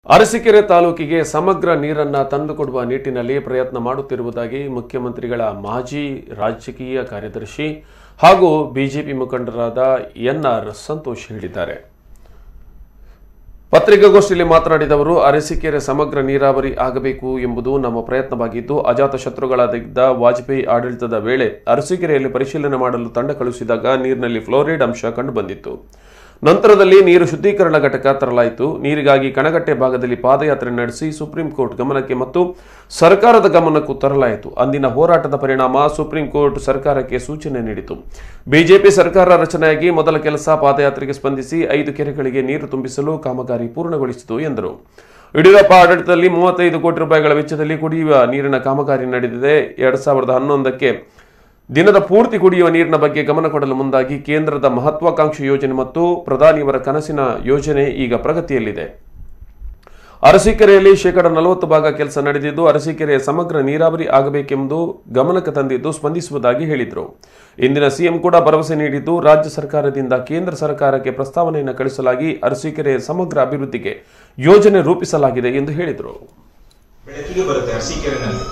ಅರಸೀಕೆರೆ ತಾಲೂಕಿಗೆ ಸಮಗ್ರ ನೀರನ್ನ ತಂದುಕೊಡುವ ನಿಟ್ಟಿನಲ್ಲಿ ಪ್ರಯತ್ನ ಮಾಡುತ್ತಿರುವುದಾಗಿ ಮುಖ್ಯಮಂತ್ರಿಗಳ ಮಾಜಿ ರಾಜಕೀಯ ಕಾರ್ಯದರ್ಶಿ ಹಾಗೂ ಬಿಜೆಪಿ ಮುಖಂಡರಾದ ಎನ್ಆರ್ ಸಂತೋಷ್ ಹೇಳಿದ್ದಾರೆ ಪತ್ರಿಕಾಗೋಷ್ಠಿಯಲ್ಲಿ ಮಾತನಾಡಿದವರು ಅರಸೀಕೆರೆ ಸಮಗ್ರ ನೀರಾವರಿ ಆಗಬೇಕು ಎಂಬುದು ನಮ್ಮ ಪ್ರಯತ್ನವಾಗಿದ್ದು ಅಜಾತ ಶತ್ರುಗಳಾಗಿದ್ದ ವಾಜಪೇಯಿ ಆಡಳಿತದ ವೇಳೆ ಅರಸೀಕೆರೆಯಲ್ಲಿ ಪರಿಶೀಲನೆ ಮಾಡಲು ತಂಡ ಕಳುಹಿಸಿದಾಗ ನೀರಿನಲ್ಲಿ ಫ್ಲೋರೈಡ್ ಅಂಶ ಕಂಡುಬಂದಿತ್ತು ನಂತರದಲ್ಲಿ ನೀರು ಶುದ್ಧೀಕರಣ ಘಟಕ ತರಲಾಯಿತು ನೀರಿಗಾಗಿ ಕಣಗಟ್ಟೆ ಭಾಗದಲ್ಲಿ ಪಾದಯಾತ್ರೆ ನಡೆಸಿ ಸುಪ್ರೀಂ ಕೋರ್ಟ್ ಗಮನಕ್ಕೆ ಮತ್ತು ಸರ್ಕಾರದ ಗಮನಕ್ಕೂ ತರಲಾಯಿತು ಅಂದಿನ ಹೋರಾಟದ ಪರಿಣಾಮ ಸುಪ್ರೀಂ ಕೋರ್ಟ್ ಸರ್ಕಾರಕ್ಕೆ ಸೂಚನೆ ನೀಡಿತು ಬಿಜೆಪಿ ಸರ್ಕಾರ ರಚನೆಯಾಗಿ ಮೊದಲ ಕೆಲಸ ಪಾದಯಾತ್ರೆಗೆ ಸ್ಪಂದಿಸಿ ಐದು ಕೆರೆಗಳಿಗೆ ನೀರು ತುಂಬಿಸಲು ಕಾಮಗಾರಿ ಪೂರ್ಣಗೊಳಿಸಿತು ಎಂದರು ಯಡಿಯೂರಪ್ಪ ಆಡಳಿತದಲ್ಲಿ ಮೂವತ್ತೈದು ಕೋಟಿ ರೂಪಾಯಿಗಳ ವೆಚ್ಚದಲ್ಲಿ ಕುಡಿಯುವ ನೀರಿನ ಕಾಮಗಾರಿ ನಡೆದಿದೆ ಎರಡ್ ಸಾವಿರದ ಹನ್ನೊಂದಕ್ಕೆ ದಿನದ ಪೂರ್ತಿ ಕುಡಿಯುವ ನೀರಿನ ಬಗ್ಗೆ ಗಮನ ಕೊಡಲು ಮುಂದಾಗಿ ಕೇಂದ್ರದ ಮಹತ್ವಾಕಾಂಕ್ಷಿ ಯೋಜನೆ ಮತ್ತು ಪ್ರಧಾನಿಯವರ ಕನಸಿನ ಯೋಜನೆ ಈಗ ಪ್ರಗತಿಯಲ್ಲಿದೆ ಅರಸೀಕೆರೆಯಲ್ಲಿ ಶೇಕಡ ನಲವತ್ತು ಭಾಗ ಕೆಲಸ ನಡೆದಿದ್ದು ಅರಸೀಕೆರೆಯ ಸಮಗ್ರ ನೀರಾವರಿ ಆಗಬೇಕೆಂದು ಗಮನಕ್ಕೆ ತಂದಿದ್ದು ಸ್ಪಂದಿಸುವುದಾಗಿ ಹೇಳಿದರು ಇಂದಿನ ಸಿಎಂ ಕೂಡ ಭರವಸೆ ನೀಡಿದ್ದು ರಾಜ್ಯ ಸರ್ಕಾರದಿಂದ ಕೇಂದ್ರ ಸರ್ಕಾರಕ್ಕೆ ಪ್ರಸ್ತಾವನೆಯನ್ನು ಕಳಿಸಲಾಗಿ ಅರಸೀಕೆರೆಯ ಸಮಗ್ರ ಅಭಿವೃದ್ಧಿಗೆ ಯೋಜನೆ ರೂಪಿಸಲಾಗಿದೆ ಎಂದು ಹೇಳಿದರು ಬೆಳಕಿಗೆ ಬರುತ್ತೆ ಅರಸೀಕೆರೆನಲ್ಲಿ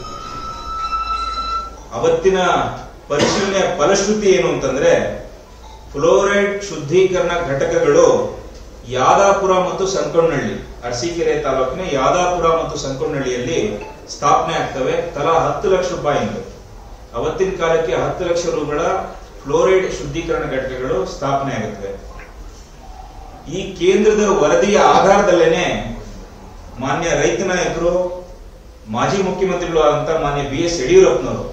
ಅವತ್ತಿನ ಪರಿಶೀಲನೆಯ ಫಲಶ್ರುತಿ ಏನು ಅಂತಂದ್ರೆ ಫ್ಲೋರೈಡ್ ಶುದ್ಧೀಕರಣ ಘಟಕಗಳು ಯಾದಾಪುರ ಮತ್ತು ಸಂಕೊಣ್ಣಹಳ್ಳಿ ಅರಸೀಕೆರೆ ತಾಲೂಕಿನ ಯಾದಾಪುರ ಮತ್ತು ಸಂಕೊಣ್ಣಹಳ್ಳಿಯಲ್ಲಿ ಸ್ಥಾಪನೆ ಆಗ್ತವೆ ತಲಾ ಹತ್ತು ಲಕ್ಷ ರೂಪಾಯಿಯಿಂದ ಅವತ್ತಿನ ಕಾಲಕ್ಕೆ ಹತ್ತು ಲಕ್ಷ ರೂಗಳ ಫ್ಲೋರೈಡ್ ಶುದ್ಧೀಕರಣ ಘಟಕಗಳು ಸ್ಥಾಪನೆ ಆಗುತ್ತವೆ ಈ ಕೇಂದ್ರದ ವರದಿಯ ಆಧಾರದಲ್ಲೇನೆ ಮಾನ್ಯ ರೈತ ನಾಯಕರು ಮಾಜಿ ಮುಖ್ಯಮಂತ್ರಿಗಳು ಅಂತ ಮಾನ್ಯ ಬಿ ಎಸ್ ಯಡಿಯೂರಪ್ಪನವರು